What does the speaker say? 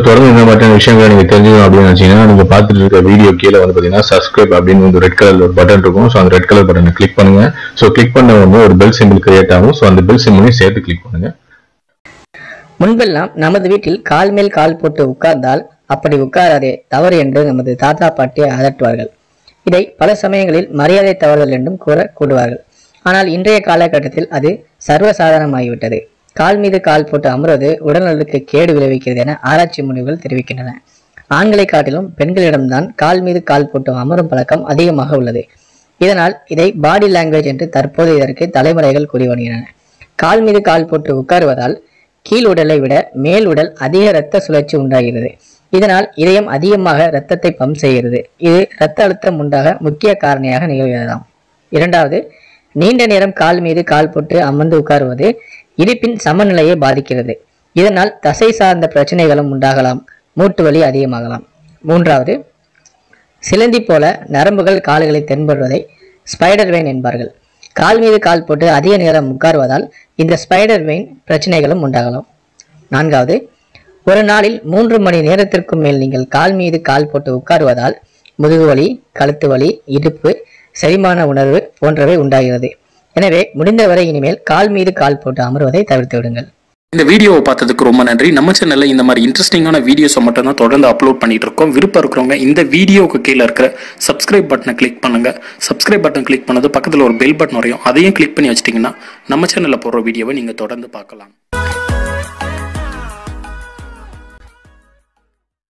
தொடர்ந்து இந்த மாதிரியான விஷயங்களை நீங்க தெரிஞ்சுக்கணும் அப்படின்னு நினைச்சீங்கன்னா நீங்க பார்த்துட்டு இருக்க வீடியோ கீழே வந்து பாத்தீங்கன்னா சப்ஸ்கிரைப் அப்படின்னு வந்து ரெட் கலர் ஒரு பட்டன் இருக்கும் ஸோ அந்த ரெட் கலர் பட்டனை கிளிக் பண்ணுங்க ஸோ கிளிக் பண்ண வந்து ஒரு பெல் சிம்பிள் கிரியேட் ஆகும் ஸோ அந்த பெல் சிம்பிளையும் சேர்த்து கிளிக் பண்ணுங்க முன்பெல்லாம் நமது வீட்டில் கால் மேல் கால் போட்டு உட்கார்ந்தால் அப்படி உட்காராதே தவறு என்று நமது தாத்தா பாட்டி அதட்டுவார்கள் இதை பல சமயங்களில் மரியாதை தவறுதல் என்றும் கூற கூடுவார்கள் ஆனால் இன்றைய காலகட்டத்தில் அது சர்வசாதாரணமாகிவிட்டது கால் மீது கால் போட்டு அமர்வது உடல்நலனுக்கு கேடு விளைவிக்கிறது என ஆராய்ச்சி முடிவுகள் தெரிவிக்கின்றன ஆண்களை காட்டிலும் பெண்களிடம்தான் கால் மீது கால் போட்டு அமரும் பழக்கம் அதிகமாக உள்ளது இதனால் இதை பாடி லாங்குவேஜ் என்று தற்போது இதற்கு தலைமுறைகள் கூறி வருகின்றன கால் மீது கால் போட்டு உட்காருவதால் கீழ் உடலை விட மேல் உடல் அதிக இரத்த சுழற்சி உண்டாகிறது இதனால் இதயம் அதிகமாக இரத்தத்தை பம்ப் செய்கிறது இது இரத்த அழுத்தம் உண்டாக முக்கிய காரணியாக நிகழ்கிறதாம் இரண்டாவது நீண்ட நேரம் கால் மீது கால் போட்டு அமர்ந்து உட்காருவது இடுப்பின் சமநிலையை பாதிக்கிறது இதனால் தசை சார்ந்த பிரச்சனைகளும் உண்டாகலாம் மூட்டு வலி அதிகமாகலாம் மூன்றாவது சிலந்தி போல நரம்புகள் கால்களில் தென்படுவதை ஸ்பைடர் வெயின் என்பார்கள் கால் மீது கால் போட்டு அதிக நேரம் உட்காருவதால் இந்த ஸ்பைடர் வெயின் பிரச்சனைகளும் உண்டாகலாம் நான்காவது ஒரு நாளில் மூன்று மணி நேரத்திற்கும் மேல் நீங்கள் கால் மீது கால் போட்டு உட்காருவதால் முதுகு வலி கழுத்து வலி இடுப்பு செரிமான உணர்வு போன்றவை உண்டாகிறது எனவே முடிந்தவரை இனிமேல் கால் மீது கால் போட்டு அமர்வதை தவிர்த்து விடுங்கள் இந்த வீடியோவை பார்த்ததுக்கு ரொம்ப நன்றி நம்ம சேனல்ல இந்த மாதிரி இன்ட்ரெஸ்டிங்கான வீடியோஸை மட்டும் தான் தொடர்ந்து அப்லோட் பண்ணிட்டு இருக்கோம் விருப்பம் இருக்கிறவங்க இந்த வீடியோவுக்கு கீழே இருக்கிற சப்ஸ்கிரைப் பட்டனை கிளிக் பண்ணுங்க சப்ஸ்கிரைப் பட்டன் கிளிக் பண்ணது பக்கத்தில் ஒரு பெல் பட்டன் வரையும் அதையும் கிளிக் பண்ணி வச்சிட்டிங்கன்னா நம்ம சேனலில் போடுற வீடியோவை நீங்கள் தொடர்ந்து பார்க்கலாம்